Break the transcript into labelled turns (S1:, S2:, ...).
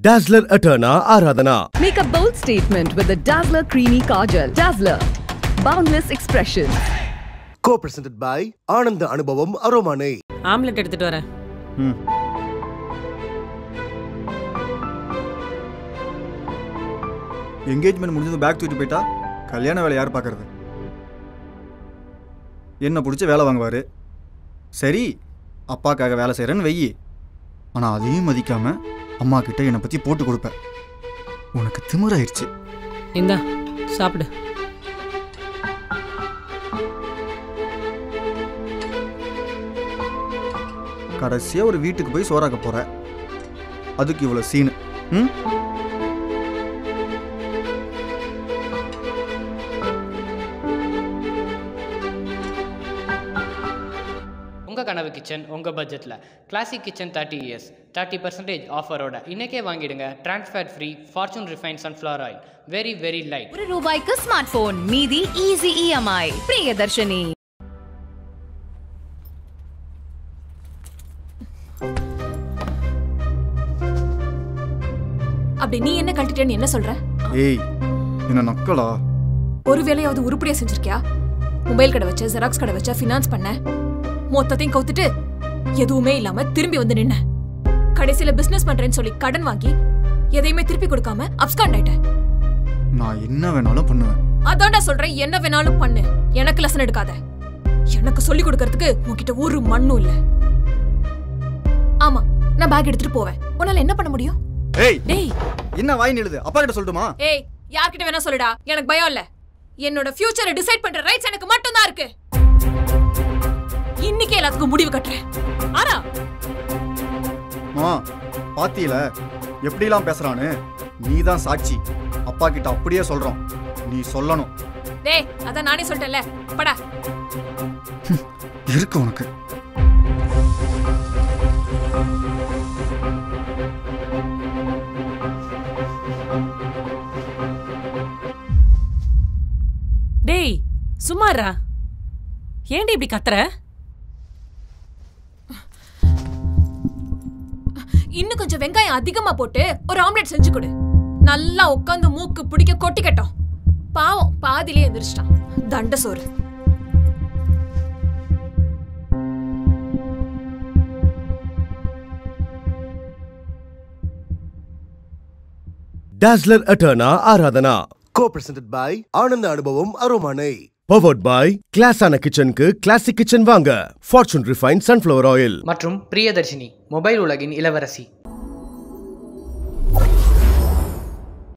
S1: Dazzler Eterna Aradhana.
S2: Make a bold statement with the Dazzler Creamy Kajal. Dazzler. Boundless expression.
S1: Co-presented by Ananda Anubhavam Aromane.
S3: Omelette எடுத்துட்டு வரேன்
S4: engagement முடிஞ்சது back தூக்கிட்டு போயிட்டா கல்யாண வேலை யார் பார்க்கறது என்ன பிடிச்ச வேலை வாங்குவார் சரி அப்பாக்காக வேலை செய்கிறேன்னு வெயி ஆனால் அதையும் மதிக்காம அம்மா கிட்ட என்னை பற்றி போட்டு கொடுப்பேன் உனக்கு திமிராயிருச்சு
S3: இந்தா சாப்பிடு
S4: கடைசியாக ஒரு வீட்டுக்கு போய் சோறாக்க போகிற அதுக்கு இவ்வளோ சீனு ம்
S5: உங்கள் கனவு கிச்சன் உங்கள் பட்ஜெட்டில் classic kitchen thirty years thirty percentage ஆஃபரோட இன்னைக்கே வாங்கிடுங்க trans fat free fortune refine sunflower oil very very light
S6: ஒரு ரூபாய்க்கு ஸ்மார்ட் போன் மீதி ஈஸி இஎம்ஐ பிரியதர்ஷினி
S7: அப்படி நீ என்ன கழட்டிட்டேன்னு என்ன சொல்ற
S4: ஏய் என்ன நக்கலா
S7: ஒரு வேலையாவது உருப்படியா செஞ்சிருக்கியா மொபைல் கடை வச்ச ஜெராக்ஸ் கடை வச்ச ஃபினான்ஸ் பண்ண மொத்தத்தையும் கவுத்துட்டு எதுவுமே இல்லாம திரும்பி வந்து நின்ன கடைசியில பிசினஸ் பண்றேன்னு சொல்லி கடன் வாங்கி எதையுமே திருப்பி கொடுக்காம அப்ஸ்காண்ட் ஆயிட்ட
S4: நான் என்ன வேணாலும் பண்ணுவேன்
S7: அதான்டா சொல்றேன் என்ன வேணாலும் பண்ணு எனக்கு லெசன் எடுக்காத எனக்கு சொல்லி கொடுக்கறதுக்கு உன்கிட்ட ஒரு மண்ணும் இல்ல ஆமா நான் பேக் எடுத்துட்டு போவேன் உன்னால என்ன பண்ண முடியும்
S4: ஏய்
S7: டேய்
S4: என்ன வாய் நிழுது அப்பா கிட்ட சொல்லட்டுமா
S7: ஏய் யார்கிட்ட வேணா சொல்லுடா எனக்கு பயம் இல்ல என்னோட ஃபியூச்சரை டிசைட் பண்ற ரைட்ஸ் எனக்கு மட்டும் தான் இருக்கு இன்னைக்கே எல்லாத்துக்கும் முடிவு கட்டுறேன் ஆனா
S4: மா பாத்தியில எப்படிலாம் பேசுறான்னு நீ தான் சாட்சி அப்பா கிட்ட அப்படியே சொல்றோம் நீ சொல்லணும்
S7: டேய் அதான் நானே சொல்லிட்டேன்ல படா
S4: இருக்கு உனக்கு
S3: டேய் சும்மாரா ஏன்டி இப்படி கத்துற
S7: இன்னும் கொஞ்சம் வெங்காயம் அதிகமா போட்டு ஒரு ஆம்லெட் செஞ்சு கொடு நல்லா உட்காந்து மூக்கு பிடிக்க கொட்டிக்கட்டும் பாவம் பாதியிலே எந்திரிச்சிட்டான் தண்ட சோறு
S1: Dazzler Eterna Aradhana. Co-presented by Ananda Anubhavam Aromane. Powered by கிளாஸான கிச்சனுக்கு கிளாசிக் கிச்சன் வாங்க ஃபார்ச்சூன் ரிஃபைன் சன்ஃப்ளவர் ஆயில்
S5: மற்றும் பிரியதர்ஷினி மொபைல் உலகின் இளவரசி